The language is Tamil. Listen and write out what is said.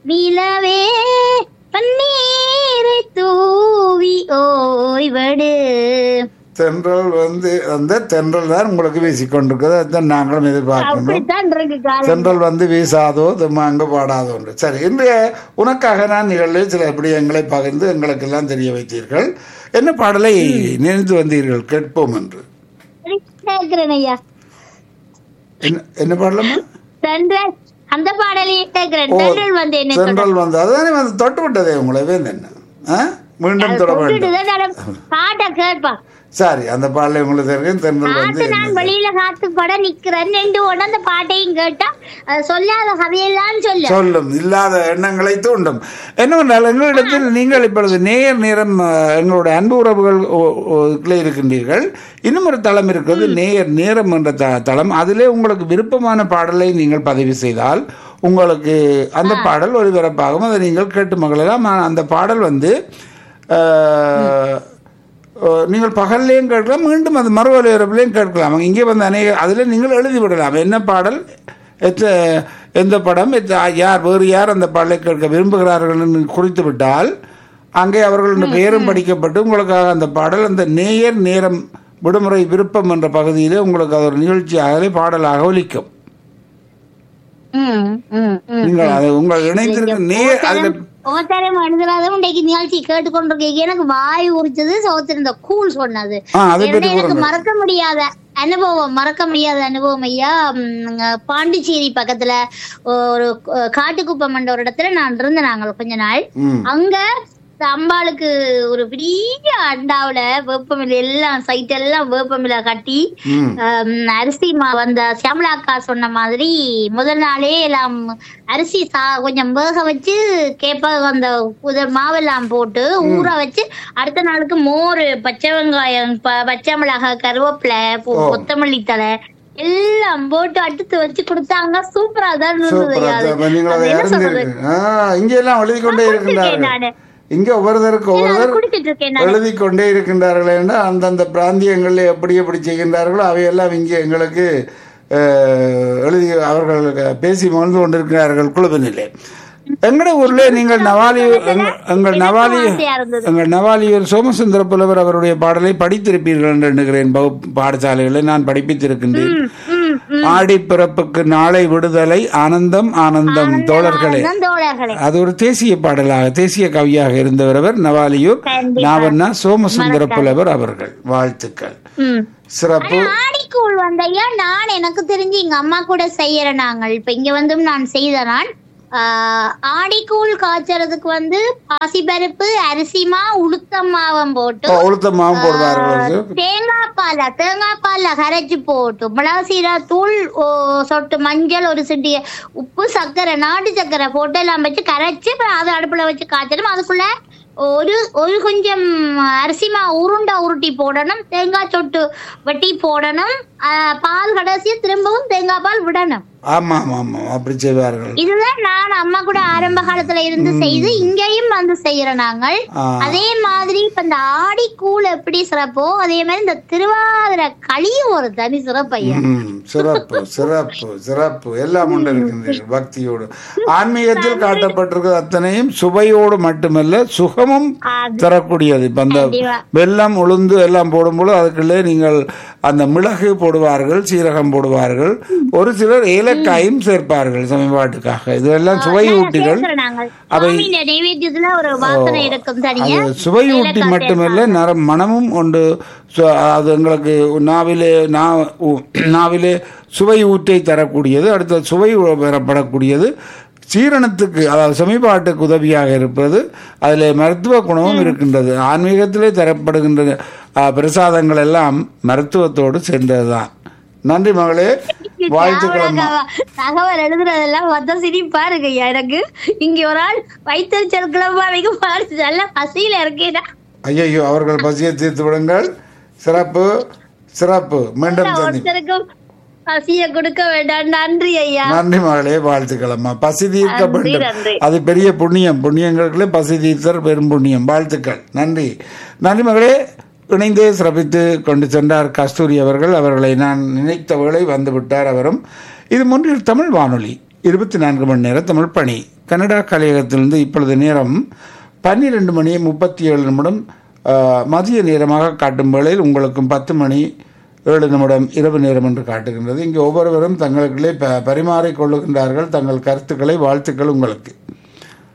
நிலவே பன்னீரை தூவி ஓய்வடு தென்றல் வந்து அந்த தென்றல் தான் உங்களுக்கு வீசிக்கொண்டிருக்கிறது அதுதான் நாங்களும் எதிர்பார்க்கின்றோம் அப்படித்தான் இருக்கு காலம் தென்றல் வந்து வீசாதோ அங்கு பாடாதோ என்று சரி இன்றைய உனக்காக நான் நிகழ்வில் சில விடயங்களை பகிர்ந்து எங்களுக்கெல்லாம் தெரிய வைத்தீர்கள் என்ன பாடலை நினைத்து வந்தீர்கள் கேட்போம் என்று கேட்கிறேன் ஐயா என்ன என்ன பாடலம்மா தென்றல் அந்த பாடலையே கேட்கிறேன் ஓ, தென்றல் வந்து என்ன தென்றல் வந்து அதுதானே வந்து தொட்டு விட்டதே உங்களை வேந்து என்ன ஆ? மீண்டும் தொட வேண்டும் பாட்டை கேட்பா சரி அந்த பாடலை உங்களுக்கு தெரியும் தென்றல் வந்து பாட்டு நான் என்ன? வெளியில காத்து பட நிக்கிறேன் ரெண்டு உடனே அந்த பாட்டையும் கேட்டா அது சொல்லாத கதையெல்லாம் சொல்ல சொல்லும் இல்லாத எண்ணங்களை தூண்டும் என்னவென்றால் எங்களிடத்தில் நீங்கள் இப்பொழுது நேர் நேரம் அஹ், எங்களுடைய அன்பு உறவுகள் ஓ- ஓ- க்குள்ளே இருக்கின்றீர்கள் இன்னும் ஒரு தளம் இருக்கிறது நேர் நேரம் என்ற த- தளம் அதிலே உங்களுக்கு விருப்பமான பாடலை நீங்கள் பதிவு செய்தால் உங்களுக்கு அந்த பாடல் ஒளிபரப்பாகும் அதை நீங்கள் கேட்டு மகிழலாம் ஆனால் அந்த பாடல் வந்து அஹ், அஹ், நீங்கள் பகல்லையும் கேட்கலாம் மீண்டும் அது மறு ஒலிபரப்புலையும் கேட்கலாம் இங்கே வந்து அநேக அதில் நீங்கள் எழுதி விடலாம் என்ன பாடல் எத்த எந்த படம் எத்த யார் வேறு யார் அந்த பாடலை கேட்க விரும்புகிறார்கள் என்று குறித்து விட்டால் அங்கே அவர்களுடைய பெயரும் படிக்கப்பட்டு உங்களுக்காக அந்த பாடல் அந்த நேயர் நேரம் விடுமுறை விருப்பம் என்ற பகுதியிலே உங்களுக்கு அது ஒரு நிகழ்ச்சியாகவே பாடலாக ஒலிக்கும் ம், ம், ம். நீங்கள் அதை உங்கள் இணைந்திருக்க நேர் அதில் ஓத்தரம் எழுதுறதும் இன்னைக்கு நிகழ்ச்சி கேட்டுக்கொண்டிருக்கீங்க எனக்கு வாய் உரிச்சது சோத்திருந்த கூல் சொன்னது ஆ அதை ஏன்னா பற்றி எனக்கு கூறுங்கள் மறக்க முடியாத அனுபவம் மறக்க முடியாத அனுபவம் ஐயா ம், பாண்டிச்சேரி பக்கத்துல ஒரு அஹ், காட்டுக்குப்பம் என்ற ஒரு இடத்துல நான் இருந்தேன் நாங்கள் கொஞ்ச நாள் ம் அங்க இந்த அம்பாளுக்கு ஒரு பெரிய அண்டாவுல வேப்பமில்ல எல்லாம் சைட் எல்லாம் வேப்பமில்ல கட்டி ம் ஆம், அரிசி மா வந்த சியாமலா அக்கா சொன்ன மாதிரி முதல் நாளே எல்லாம் அரிசி சா கொஞ்சம் வேக வச்சு கேப்ப அந்த புத மாவெல்லாம் போட்டு ஊற வச்சு அடுத்த நாளுக்கு மோர் பச்சை வெங்காயம் ப- பச்சை மிளகாய் கருவேப்பிலை பூ- ஓ. கொத்தமல்லி தலை எல்லாம் போட்டு அடுத்து வச்சு கொடுத்தாங்க சூப்பரா தான் இருந்தது சூப்பரா அது. அப்ப நீங்கள் அதை அது என்ன சொல்றது அறிந்திருக்கீங்க ஆ இங்கே எல்லாம் எழுதி கொண்டே குடிச்சிருக்கேன் இருக்கின்றார்கள் நானு இங்கே ஒவ்வொருத்தருக்கு நான் ஒவ்வொருவர் குடிச்சிட்டு இருக்கேன் நானு எழுதி கொண்டே இருக்கின்றார்கள் என்றால் அந்தந்த பிராந்தியங்களில் எப்படி எப்படி செய்கின்றார்களோ அவையெல்லாம் இங்கே எங்களுக்கு அஹ், எழுதி அவர்கள் பேசி மகிழ்ந்து கொண்டிருக்கிறார்கள் குழுவினிலே எங்கட ஊர்ல நீங்கள் நவாலியூர் எங்க- எங்கள் நவாலியூர் ஆசையா இருந்தது எங்கள் நவாலியூர் சோமசுந்தர புலவர் அவருடைய பாடலை படித்திருப்பீர்கள் என்று எண்ணுகிறேன் வகுப்பு பாடசாலைகளை நான் படிப்பித்திருக்கின்றேன் ம், ம். ஆடி பிறப்புக்கு நாளை விடுதலை ஆனந்தம் ஆனந்தம் தோழர்களே ஆனந்தம் தோழர்களே அது ஒரு தேசிய பாடலாக தேசிய கவியாக இருந்தவர் அவர் நவாலியூர் கண்டிப்பா. நாவண்ணா சோமசுந்தர புலவர் அவர்கள் வாழ்த்துக்கள் ம் சிறப்பு ஆடிக்கூழ் வந்தையா நான் எனக்கு தெரிஞ்சு எங்க அம்மா கூட செய்யற நாங்கள் இப்ப இங்க வந்தும் நான் செய்த நான் ஆஹ், ஆடிக்கூழ் காய்ச்சறதுக்கு வந்து பாசிப்பருப்பு அரிசிமா உளுத்தம் மாவம் போட்டு ஓ, உளுத்த மாவு போடுவார்கள் தேங்காய் பால தேங்காய் பால்ல கரைச்சு போட்டு மிளகு சீரா தூள் ஓ, சொட்டு மஞ்சள் ஒரு சிட்டி உப்பு சர்க்கரை நாட்டு சர்க்கரை போட்டு எல்லாம் வச்சு கரைச்சு அப்புறம் அதை அடுப்புல வச்சு காய்ச்சணும் அதுக்குள்ள ஒரு ஒரு கொஞ்சம் அரிசி மா உருண்டை உருட்டி போடணும் தேங்காய் சொட்டு வெட்டி போடணும் ஆஹ், பால் கடைசியா திரும்பவும் தேங்காய் பால் விடணும் ஆமா ஆமா ஆமா அப்படி செய்வார்கள் இதுதான் நான் அம்மா கூட ஆரம்ப காலத்துல இருந்து செய்து இங்கேயும் வந்து செய்யறோம் நாங்கள் ஆ, அதே மாதிரி இப்ப இந்த ஆடி கூழ் எப்படி சிறப்போ அதே மாதிரி இந்த திருவாதிரை களியும் ஒரு தனி சிறப்பு ஐயா ம், சிறப்பு சிறப்பு சிறப்பு எல்லாம் உண்டு இருக்கின்றீர்கள் பக்தியோடு ஆன்மீகத்தில் காட்டப்பட்டிருக்கிறது அத்தனையும் சுவையோடு மட்டுமல்ல சுகமும் அது தரக்கூடியது இப்ப அந்த கண்டிப்பா. வெல்லம் உளுந்து எல்லாம் போடும்போது அதுக்குள்ளே நீங்கள் அந்த மிளகு போடுவார்கள் சீரகம் போடுவார்கள் ஒரு சிலர் ஏலக்காயும் சேர்ப்பார்கள் சமீபாட்டுக்காக இதெல்லாம் சுவையூட்டிகள் சேர்க்கிறோம் நாங்கள் அவை- சுவாமியின் நைவேத்தியத்துல ஒரு வாசனை இருக்கும் தனியா அது சுவையூட்டி ஏலக்காய் மட்டுமல்ல நரம் மனமும் உண்டு சு- அது எங்களுக்கு நாவிலே நா உ- நாவிலே சுவை ஊற்றை தரக்கூடியது அடுத்த சுவை பெறப்படக்கூடியது சீரணத்துக்கு அதாவது சமீபாட்டுக்கு உதவியாக இருப்பது அதில் மருத்துவ குணமும் இருக்கின்றது ஆன்மீகத்திலே தரப்படுகின்ற ஆ, பிரசாதங்கள் எல்லாம் மருத்துவத்தோடு சேர்ந்ததுதான் நன்றி மகளே வாழ்த்துக்களம்மா தகவல் தகவல் எழுதுறதெல்லாம் மொத்த சிரிப்பா இருக்கு ஐயா எனக்கு இங்க ஒரு ஆள் வைத்தறிச்சல் கிளம்பா வைக்க பாடு நல்ல பசியில இருக்கேடா ஐயோ அவர்கள் பசியை தீர்த்து விடுங்கள் சிறப்பு சிறப்பு மீண்டும் சந்தி ஒருத்தருக்கும் பசிய கொடுக்க வேண்டாம் நன்றி ஐயா நன்றி மகளே வாழ்த்துக்களம்மா பசி தீர்க்க நன்றி, வேண்டும் நன்றி. அது பெரிய புண்ணியம் புண்ணியங்களுக்குள்ளே பசி தீர்த்தல் பெரும் புண்ணியம் வாழ்த்துக்கள் நன்றி நன்றி மகளே இணைந்தே சிறப்பித்து கொண்டு சென்றார் கஸ்தூரி அவர்கள் அவர்களை நான் நினைத்த வேளை வந்து விட்டார் அவரும் இது முன்னில் தமிழ் வானொலி இருபத்தி நான்கு மணி நேர தமிழ் பணி கனடா கலையகத்திலிருந்து இப்பொழுது நேரம் பன்னிரெண்டு மணி முப்பத்தி ஏழு நிமிடம் அஹ், மதிய நேரமாக காட்டும் வேளையில் உங்களுக்கும் பத்து மணி ஏழு நிமிடம் இரவு நேரம் என்று காட்டுகின்றது இங்கே ஒவ்வொருவரும் தங்களுக்குள்ளே ப பரிமாறிக் கொள்ளுகின்றார்கள் தங்கள் கருத்துக்களை வாழ்த்துக்கள் உங்களுக்கு